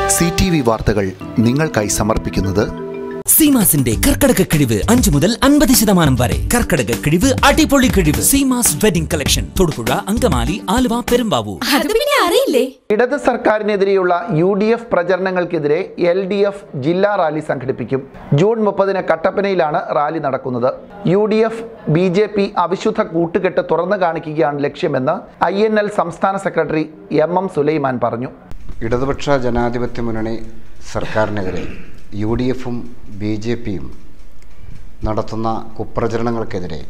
C T V വാർത്തകൾ നിങ്ങൾക്കായി സമർപ്പിക്കുന്നത് സീമാസിന്റെ കർക്കടക കിഴിവ് അഞ്ചു മുതൽ അൻപത് ശതമാനം വരെ കർക്കടക കിഴിവ് അടിപൊളി കിഴിവ് സീമാസ് വെഡിംഗ് കളക്ഷൻ തൊടുപുഴ അങ്കമാലി ആലുവ പെരുമ്പാവൂർ അത് പിന്നെ അറിയില്ലേ ഇടത് സർക്കാരിനെതിരെയുള്ള യു ഡി എഫ് പ്രചരണങ്ങൾക്കെതിരെ എൽ ഡി എഫ് ജില്ലാ റാലി സംഘടിപ്പിക്കും ജൂൺ മുപ്പതിന് കട്ടപ്പനയിലാണ് റാലി നടക്കുന്നത് U D F B J P അവിശുദ്ധ കൂട്ടുകെട്ട് തുറന്നു കാണിക്കുകയാണ് ലക്ഷ്യമെന്ന് ഐ എൻ എൽ സംസ്ഥാന സെക്രട്ടറി എം എം സുലൈമാൻ പറഞ്ഞു ഇടതുപക്ഷ ജനാധിപത്യ മുന്നണി സർക്കാരിനെതിരെ യു ഡി എഫും ബി ജെ പിയും നടത്തുന്ന കുപ്രചരണങ്ങൾക്കെതിരെ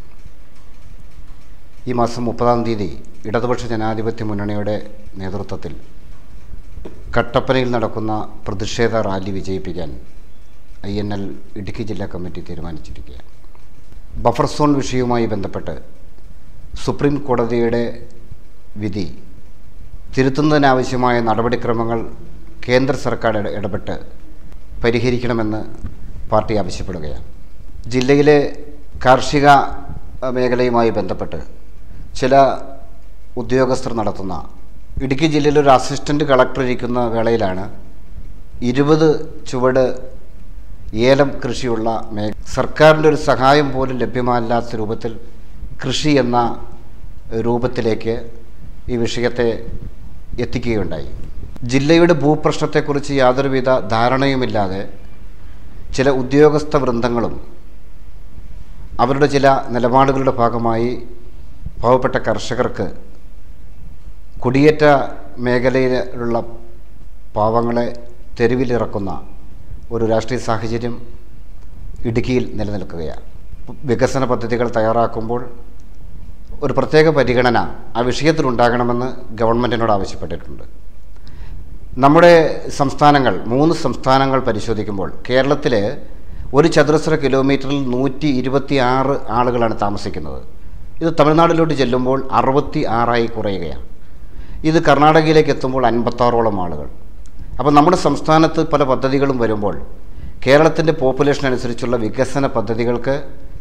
ഈ മാസം മുപ്പതാം തീയതി ഇടതുപക്ഷ ജനാധിപത്യ മുന്നണിയുടെ നേതൃത്വത്തിൽ കട്ടപ്പനയിൽ നടക്കുന്ന പ്രതിഷേധ റാലി വിജയിപ്പിക്കാൻ ഐ എൻ എൽ ഇടുക്കി ജില്ലാ കമ്മിറ്റി തീരുമാനിച്ചിരിക്കുകയാണ് ബഫർ സോൺ വിഷയവുമായി ബന്ധപ്പെട്ട് സുപ്രീം കോടതിയുടെ വിധി തിരുത്തുന്നതിനാവശ്യമായ നടപടിക്രമങ്ങൾ കേന്ദ്ര സർക്കാർ ഇട- ഇടപെട്ട് പരിഹരിക്കണമെന്ന് പാർട്ടി ആവശ്യപ്പെടുകയാണ് ജില്ലയിലെ കാർഷിക അഹ്, മേഖലയുമായി ബന്ധപ്പെട്ട് ചില ഉദ്യോഗസ്ഥർ നടത്തുന്ന ഇടുക്കി ജില്ലയിൽ ഒരു അസിസ്റ്റൻ്റ് കളക്ടർ ഇരിക്കുന്ന വേളയിലാണ് ഇരുപത് ചുവട് ഏലം കൃഷിയുള്ള മേ സർക്കാരിൻ്റെ ഒരു സഹായം പോലും ലഭ്യമല്ലാത്ത രൂപത്തിൽ കൃഷി എന്ന രൂപത്തിലേക്ക് ഈ വിഷയത്തെ എത്തിക്കുകയുണ്ടായി ജില്ലയുടെ ഭൂപ്രശ്നത്തെക്കുറിച്ച് യാതൊരുവിധ ധാരണയുമില്ലാതെ ചില ഉദ്യോഗസ്ഥ വൃന്ദങ്ങളും അവരുടെ ചില നിലപാടുകളുടെ ഭാഗമായി പാവപ്പെട്ട കർഷകർക്ക് കുടിയേറ്റ മേഖലയിലുള്ള പാവങ്ങളെ തെരുവിലിറക്കുന്ന ഒരു രാഷ്ട്രീയ സാഹചര്യം ഇടുക്കിയിൽ നിലനിൽക്കുകയാണ് വികസന പദ്ധതികൾ തയ്യാറാക്കുമ്പോൾ ഒരു പ്രത്യേക പരിഗണന ആ വിഷയത്തിലുണ്ടാകണമെന്ന് ഗവൺമെൻറ്റിനോട് ആവശ്യപ്പെട്ടിട്ടുണ്ട് നമ്മുടെ സംസ്ഥാനങ്ങൾ മൂന്ന് സംസ്ഥാനങ്ങൾ പരിശോധിക്കുമ്പോൾ കേരളത്തിൽ ഒരു ചതുരശ്ര കിലോമീറ്ററിൽ നൂറ്റി ഇരുപത്തി ആറ് ആളുകളാണ് താമസിക്കുന്നത് ഇത് തമിഴ്നാട്ടിലോട്ട് ചെല്ലുമ്പോൾ അറുപത്തി ആറായി കുറയുകയാണ് ഇത് കർണാടകയിലേക്ക് എത്തുമ്പോൾ അൻപത്താറോളം ആളുകൾ അപ്പോൾ നമ്മുടെ സംസ്ഥാനത്ത് പല പദ്ധതികളും വരുമ്പോൾ കേരളത്തിൻ്റെ പോപ്പുലേഷൻ അനുസരിച്ചുള്ള വികസന പദ്ധതികൾക്ക്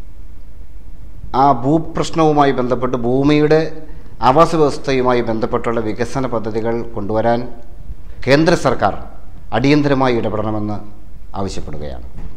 ആ ഭൂപ്രശ്നവുമായി ബന്ധപ്പെട്ട് ഭൂമിയുടെ ആവാസ വ്യവസ്ഥയുമായി ബന്ധപ്പെട്ടുള്ള വികസന പദ്ധതികൾ കൊണ്ടുവരാൻ കേന്ദ്ര സർക്കാർ അടിയന്തരമായി ഇടപെടണമെന്ന് ആവശ്യപ്പെടുകയാണ്